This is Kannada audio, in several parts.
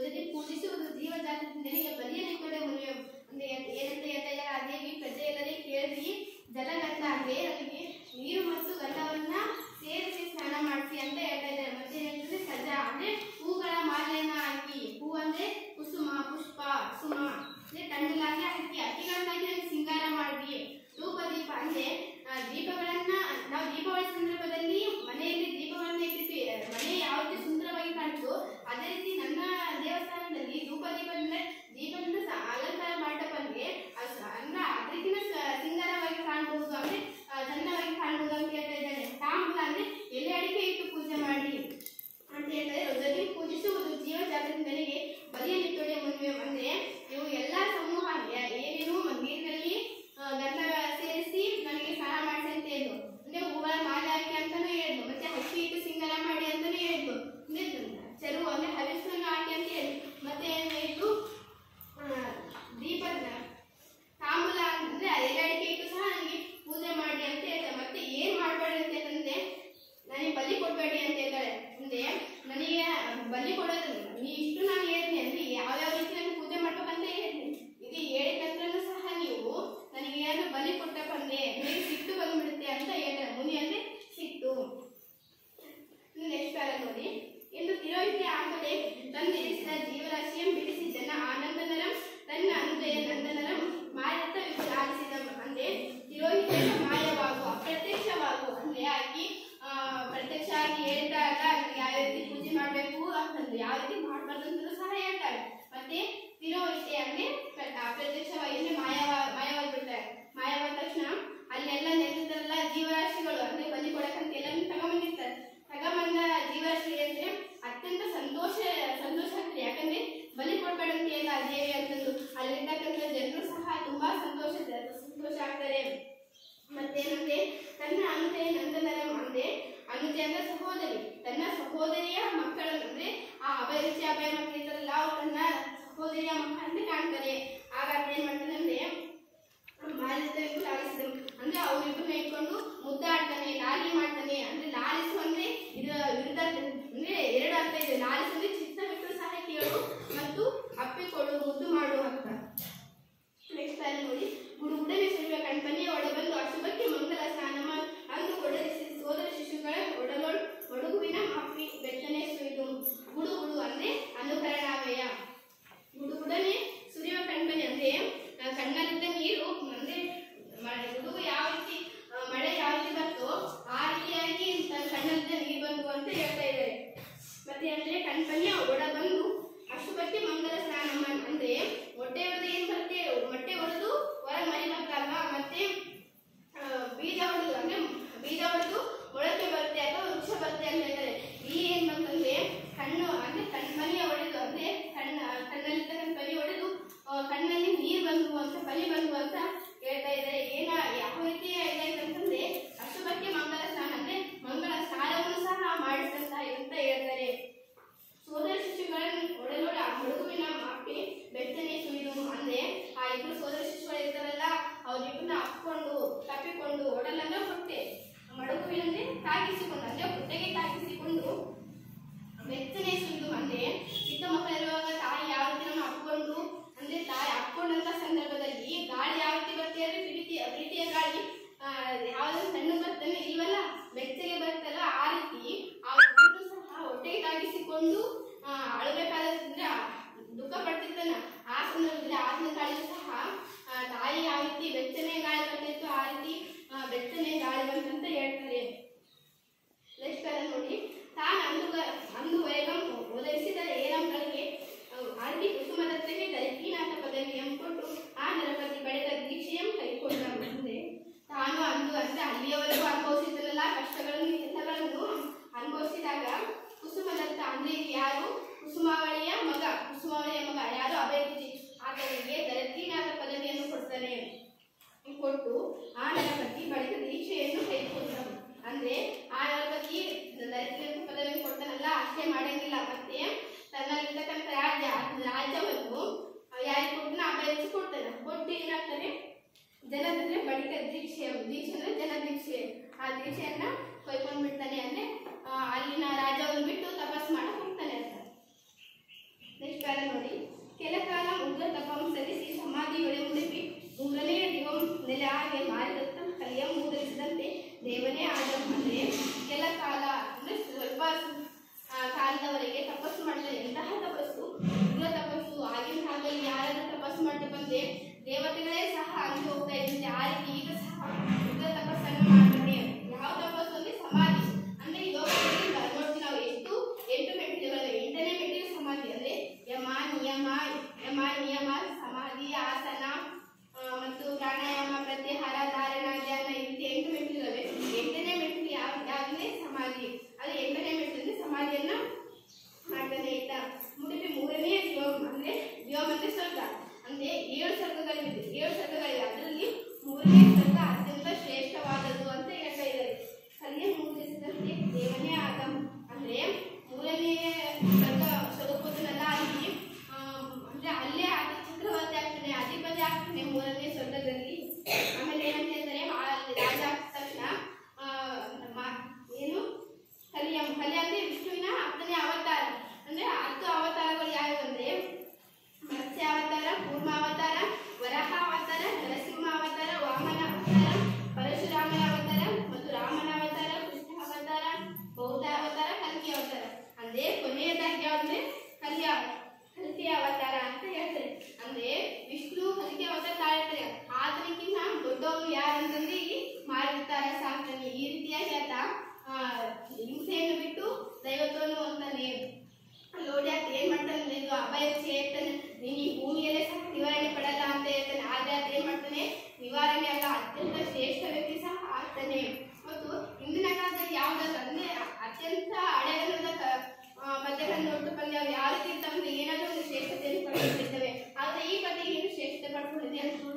ರೋಜನೆ ಪೂಜಿಸುವುದು ಜೀವ ಜಾಗೃತಿಗೆ ಬಲಿಯಲ್ಲಿ ಕೂಡ ಮುರಿಯ ಅಂದ್ರೆ ಏನಂತ ಹೇಳ್ತಾ ಇದ್ದಾರೆ ಆ ದೇವಿ ಪ್ರಜೆಯಲ್ಲದೆ ಕೇಳಿ ಜಲಗಂಧ ಅಂದ್ರೆ ಅದಕ್ಕೆ ನೀರು ಮತ್ತು ಗಂಧವನ್ನ ಸೇರಿಸಿ ಸ್ನಾನ ಮಾಡಿಸಿ ಅಂತ ಹೇಳ್ತಾ ಇದ್ದಾರೆ ಮತ್ತೆ ಏನಂತಂದ್ರೆ ಸಜ ಅಂದ್ರೆ ಹೂಗಳ ಮಾಲೆಯನ್ನ ಹಾಕಿ ಹೂ ಅಂದ್ರೆ ಕುಸುಮ ಪುಷ್ಪ ಸುಮ ಅಂದ್ರೆ ತಂಡಲಾಗಿ ಹಾಕಿ ಅಕ್ಕಿಗಳನ್ನಾಗಿ ಅದಕ್ಕೆ ಸಿಂಗಾರ ಮಾಡಿ ಧೂಪ ದೀಪ ಅಂದ್ರೆ ಆ, ದೀಪಗಳನ್ನ ನಾವು ದೀಪಾವಳಿ ಸಂದರ್ಭದಲ್ಲಿ ಮನೆಯಲ್ಲಿ ದೀಪಗಳನ್ನ ಇಟ್ಟಿರ್ತೀವಿ ಮನೆ ಯಾವ ರೀತಿ ಸುಂದರವಾಗಿ ಕಾಣ್ತು ಅದೇ ರೀತಿ ನನ್ನ ದೇವಸ್ಥಾನದಲ್ಲಿ ಧೂಪ ದೀಪದಿಂದ ದೀಪದಿಂದ ಸ- ಅಲಂಕಾರ ಮಂಟಪಕ್ಕೆ ಅದ್- ಅಂದ್ರೆ ಅದಕ್ಕಿಂತ ಸ- ಸಿಂಗಾರವಾಗಿ ಕಾಣಬಹುದು ಅಂದ್ರೆ ಆ, ಚಂದವಾಗಿ ಕಾಣಬಹುದು ಅಂತ ಹೇಳ್ತಾ ಇದ್ದಾನೆ ತಾಂಬೂಲ ಅಂದ್ರೆ ಎಲೆ ಅಡಿಕೆ ಇಟ್ಟು ಪೂಜೆ ಮಾಡಿ ಅಂತ ಹೇಳ್ತಾರೆ ಜೊತೆಗೆ ಪೂಜಿಸುವುದು ಜೀವ ಜಾಗೃತಿಗಳಿಗೆ ಬಲಿಯಲ್ಲಿ ತೊಡೆ ಮುನ್ವೆ ಅಂದ್ರೆ ಇವು ಎಲ್ಲಾ ಸಮೂಹ ಯ- ಏನೇನು ನೀರಿನಲ್ಲಿ ಆ, ಗಂಧ ಸೇರಿಸಿ ನನಗೆ ಸ್ನಾನ ಮಾಡಿಸಿ ಅಂತ ಹೇಳಿದ್ರು ಅಂದ್ರೆ ಹೂಗಳ ಮಾಲೆ ಹಾಕಿ ಅಂತಾನೂ ಹೇಳಿದ್ರು ಮತ್ತೆ ಹಕ್ಕಿ ಇಟ್ಟು ಸಿಂಗಾರ ಮಾಡಿ ಅಂತಾನೂ ಹೇಳಿದ್ರು ಅಂದ್ರೆ ಚೆರುವು ಅಂದ್ರೆ ಹವಿಸ್ಸನ್ನು ಹಾಕಿ ಅಂತ ಹೇಳಿದ್ರು ಮತ್ತೆ ಏನ್ ಹೇಳಿದ್ರು ಆ, ದೀಪದ ತಾಂಬೂಲ ಅಂದ್ರೆ ಎಲೆ ಅಡಿಕೆ ಇಟ್ಟು ಸಹ ನನಗೆ ಪೂಜೆ ಮಾಡಿ ಅಂತ ಹೇಳ್ತಾರೆ ಮತ್ತೆ ಏನ್ ಮಾಡಬೇಡಿ ಅಂತ ಹೇಳ್ತಂದ್ರೆ ನನಗೆ ಬಲಿ ಕೊಡಬೇಡಿ ಅಂತ ಹೇಳ್ತಾರೆ ಅಂದ್ರೆ ನನಗೆ ಬಲಿ ಕೊಡೋದು ನೀ ಇಷ್ಟು ನಾನು ಹೇಳ್ತೀನಿ ಅಂದ್ರೆ ಯಾವ್ಯಾವ ರೀತಿ ನಾನು ಪೂಜೆ ಮಾಡ್ಬೇಕಂತ ಹೇಳ್ತೀನಿ ಇದು ಹೇಳಿದ ನಂತರನೂ ಸಹ ನೀವು ನನಗೆ ಏನಾದ್ರು ಬಲಿ ಕೊಟ್ಟಪ್ಪ ಅಂದ್ರೆ ನಿಮಗೆ ಸಿಟ್ಟು ಬಂದ್ಬಿಡುತ್ತೆ ಅಂತ ಹೇಳ್ತಾರೆ ಮುನಿ ಅಂದ್ರೆ ಸಿಟ್ಟು ನೆಕ್ಸ್ಟ್ ಪ್ಯಾರ ನೋಡಿ ಎಂದು ತಿರೋಹಿತೆ ಆಗದೆ ತಂದಿರಿಸಿದ ಜೀವರಾಶಿಯಂ ಬಿಡಿಸಿ ಜನ ಆನಂದನರಂ ತನ್ನ ಅನುದಯ ನಂದನರಂ ಮಾಯತ್ತ ವಿಚಾರಿಸಿದ ಅಂದ್ರೆ ತಿರೋಹಿತೆ ಮಾಯವಾಗು ಅಪ್ರತ್ಯಕ್ಷವಾಗು ಅಂದ್ರೆ ಆಗಿ ಆ, ಪ್ರತ್ಯಕ್ಷ ಆಗಿ ಹೇಳ್ದಾಗ ನನಗೆ ಯಾವ ರೀತಿ ಪೂಜೆ ಮಾಡಬೇಕು ಅಂತಂದು ಯಾವ ರೀತಿ ಮಾಡಬಾರ್ದು ಅಂತಲೂ ಸಹ ಹೇಳ್ತಾರೆ ಮತ್ತೆ ತಿರೋಹಿತೆ ಅಂದ್ರೆ ಪ್ರ- ಅಪ್ರತ್ಯಕ್ಷವಾಗಿ ಅಂದ್ರೆ ಮಾಯವ ಮಾಯವಾಗಿಬಿಡ್ತಾರೆ ಮಾಯವಾದ ತಕ್ಷಣ ಅಲ್ಲೆಲ್ಲ ನೆಲೆದಿದ್ದಲ್ಲ ಜೀವರಾಶಿಗಳು ಅಂದ್ರೆ ಬಲಿ ಕೊಡಕ್ಕಂತ ಎಲ್ಲ ತಗೊಂಬಂದಿರ್ತಾರೆ ತಗೊಂಬಂದ ಜೀವರಾಶಿ ಅಂದ್ರೆ ಅತ್ಯಂತ ಸಂತೋಷ ಸಂತೋಷ ಆಗ್ತದೆ ಯಾಕಂದ್ರೆ ಬಲಿ ಕೊಡ್ಬೇಡ ಅಂತ ಹೇಳ ಆ ದೇವಿ ಅಂತಂದು ಅಲ್ಲಿರ್ತಕ್ಕಂಥ ಜನರು ಸಹ ತುಂಬಾ ಸಂತೋಷ ಸಂತೋಷ ಆಗ್ತಾರೆ ಮತ್ತೇನಂದ್ರೆ ತನ್ನ ಅನುಜಯ ನಂದನರ ಅಂದ್ರೆ ಅನುಜ ಅಂದ್ರೆ ಸಹೋದರಿ ತನ್ನ ಸಹೋದರಿಯ ಮಕ್ಕಳನ್ನು ಅಂದ್ರೆ ಆ ಅಭಯರುಚಿ ಅಭಯ ಮಕ್ಕಳು ಇರ್ತಾರಲ್ಲ ಅವ್ರು ತನ್ನ ಸಹೋದರಿಯ ಮಕ್ಕಳಂತೆ ಕಾಣ್ತಾರೆ ಆಗ ಅದ್ ಏನ್ ಮಾಡ್ತಾನೆ ಅಂದ್ರೆ ಮಾಲಿದ್ರಿಗೂ ಲಾಲಿಸಿದನು ಅಂದ್ರೆ ಅವ್ರಿಬ್ಬರನ್ನ ಇಟ್ಕೊಂಡು ಮುದ್ದಾಡ್ತಾನೆ ಲಾಲಿ ಮಾಡ್ತಾನೆ ಅಂದ್ರೆ ಲಾಲಿಸು ಅಂದ್ರೆ ಇದರ ವಿರುದ್ಧ ಅಂದ್ರೆ ಎರಡು ಅರ್ಥ ಇದೆ ಲಾಲಿಸು ಅಂದ್ರೆ ಚಿತ್ತ ಬಿಟ್ಟು ಸಹ ಕೇಳು ಮತ್ತು ಅಪ್ಪಿಕೊಡು ಮುದ್ದು ಮಾಡು ಅಂತ ನೆಕ್ಸ್ಟ್ ಅಲ್ಲಿ ನೋಡಿ ಗುಡುಗುಡನೆ ಸುರಿಯುವ ಕಣ್ಪನಿಯ ಒಳಬಂದು ಅಶುಭಕ್ಕೆ ಮಂಗಲ ಸ್ನಾನ ಮಾ- ಅಂದು ಕೊಡರಿಸಿ ಸೋದರ ಶಿಶುಗಳ ಒಡಲೊಳ್ ಒಡಗುವಿನ ಅಪ್ಪಿ ಬೆಟ್ಟನೆ ಸುರಿದು ಗುಡುಗುಡು ಅಂದ್ರೆ ಅನುಕರಣಾವಯ ಗುಡುಗುಡನೆ ಸುರಿಯುವ ಕಣ್ಪನಿ ಅಂದ್ರೆ ಆ, ಕಣ್ಣಲ್ಲಿದ್ದ ನೀರು ಅಂದ್ರೆ ಮಳೆ ಗುಡುಗು ಯಾವ ರೀತಿ ಆ, ಮಳೆ ಯಾವ ರೀತಿ ಬರ್ತೋ ಆ ರೀತಿ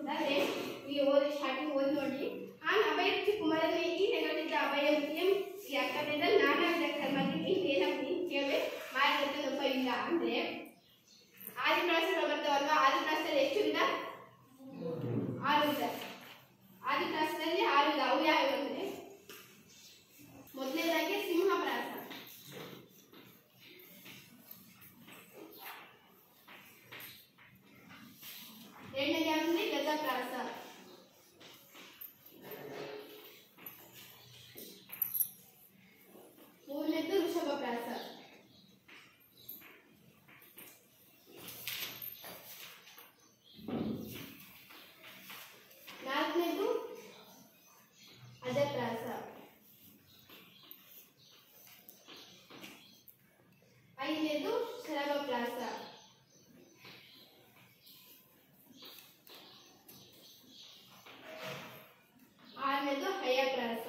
ಅದೇ ಈ ಓದಿ ಸ್ಟಾರ್ಟಿಂಗ್ ಓದಿ ನೋಡಿ ಆನ್ ಅಭಯರುಚಿ ಕುಮಾರನೇ ಈ ನೆಗಡಿದ್ದ ಅಭಯರುಚಿಯಂ ಈ ಅಕ್ಕದಲ್ಲಿ ನಾನಾ ವಿಧ ಕರ್ಮಕ್ಕೆ ಏನಪ್ಪಿ ಕೇಳಿ ಮಾರ್ಗದರ್ಶನ ಇಲ್ಲ ಅಂದ್ರೆ ಆದಿಪ್ರಾಸಗಳು ಬರ್ತಾವಲ್ವಾ ಆದಿಪ್ರಾಸದಲ್ಲಿ ಎಷ್ಟು ವಿಧ ಆರು ವಿಧ ಆದಿಪ್ರಾಸದಲ್ಲಿ ಆರು ವಿಧ ಅವು ಯಾವ್ಯಾವು ಅಂದ್ರೆ ಮೊದಲನೇದಾಗಿ ಸಿಂಹಪ್ರಾಸ ಎರಡನೇದು ಯಾವ್ದಂದ್ರೆ ಗಜಪ್ರಾಸ ಮೂರನೇದು ಋಷಭಪ್ರಾಸ ನಾಲ್ಕನೇದು ಅಜಪ್ರಾಸ ಐದನೇದು ಶರಭಪ್ರಾಸ ಆರನೇದು ಹಯಪ್ರಾಸ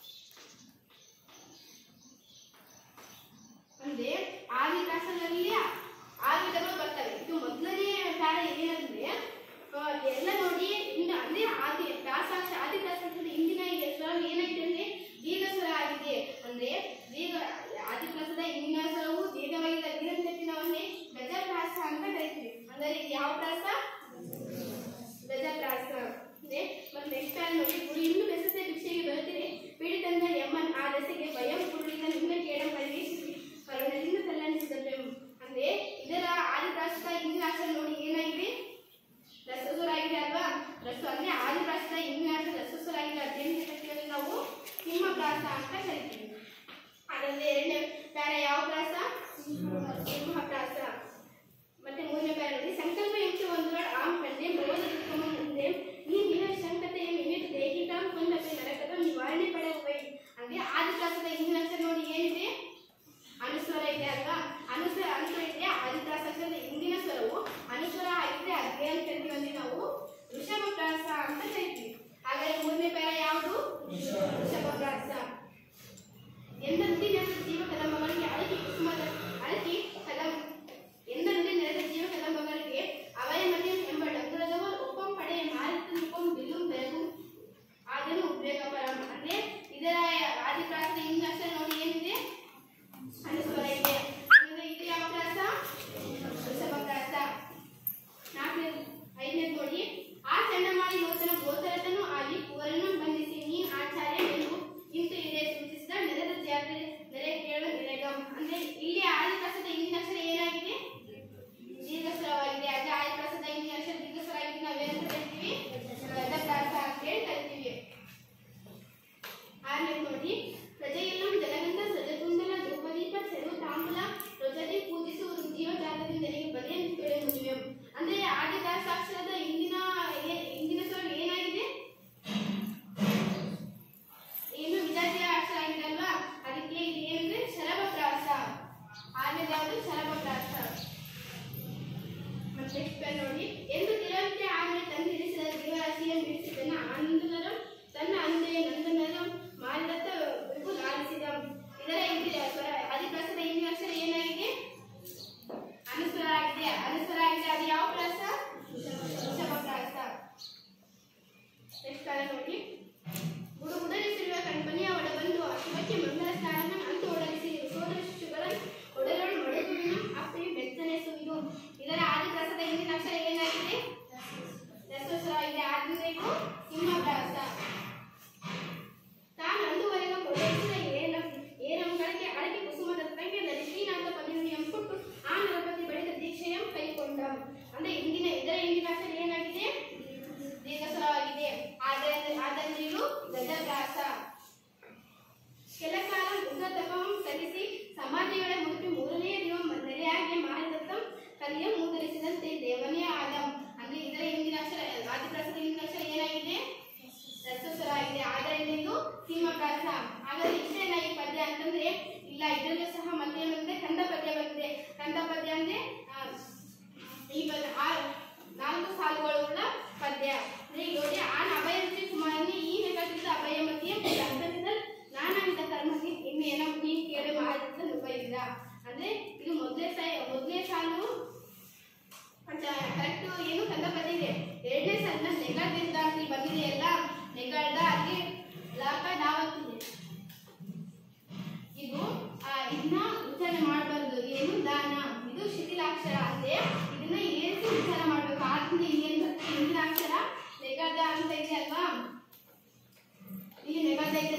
ಅಂದ್ರೆ ಆದಿಪ್ರಾಸದಲ್ಲಿ ಆರು ವಿಧಗಳು ಬರ್ತವೆ ಇದು ಮೊದಲನೇ ಪ್ಯಾರ ಏನಂದ್ರೆ ಆ, ಎಲ್ಲ ನೋಡಿ ಇನ್ನು ಅಂದ್ರೆ ಆದಿ ಪ್ರಾಸಾಕ್ಷ ಆದಿಪ್ರಾಸಾಕ್ಷರದ ಹಿಂದಿನ ಹೆಸರಲ್ಲಿ ಏನಾಗಿದೆ ಅಂದ್ರೆ ದೀರ್ಘಸ್ವರ ಆಗಿದೆ ಅಂದ್ರೆ ದೀರ್ಘ ಆದಿಪ್ರಾಸದ ಹಿಂದಿನ ಸ್ವರವು ದೀರ್ಘವಾಗಿದೆ ದೀರ್ಘಕ್ಕೆ ನಾವನ್ನೇ ಗಜಪ್ರಾಸ ಅಂತ ಕರಿತೀವಿ ಅಂದ್ರೆ ಇದು ಯಾವ ಪ್ರಾಸ ಗಜಪ್ರಾಸ ಇದೆ ಮತ್ತೆ ನೆಕ್ಸ್ಟ್ ಪ್ಯಾನ್ ನೋಡಿ ಗುರು ಇನ್ನು ಬೆಸಸೆ ಭಿಕ್ಷೆಗೆ ಬರುತ್ತೀರಿ ಪೀಡಿತಂದ ಯಮನ್ ಆ ದಸೆಗೆ ಭಯಂ ಕುರುಳಿನ ನಿಮ್ಮ ಕೇಳ ಪರಿವೇಶಿಸಿ ಕರುಣದಿಂದ ತಲ್ಲಣಿಸಿದ ಅಂದ್ರೆ ಇದರ ಆದಿಪ್ರಾಸದ ಹಿಂದಿನ ಅಕ್ಷರ ನೋಡಿ ಏನಾಗಿದೆ ರಸಸುರ ಆಗಿದೆ ಅಲ್ವಾ ರಸ ಅಂದ್ರೆ ಆದಿಪ್ರಾಸದ ಹಿಂದಿನ ಅಕ್ಷರ ರಸಸುರ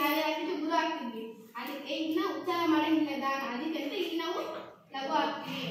ನಾವೇ ಹಾಕ್ತಿದ್ವಿ ಗುರು ಹಾಕ್ತಿದ್ವಿ ಅದಕ್ಕೆ ಇನ್ನ ಉಚ್ಚಾರ ಮಾಡಂಗಿಲ್ಲ ದಾನ ಅದಕ್ಕೆ ಅಂತ ಇಲ್ಲಿ ನಾವು ಲಘು ಹಾಕ್ತೀವಿ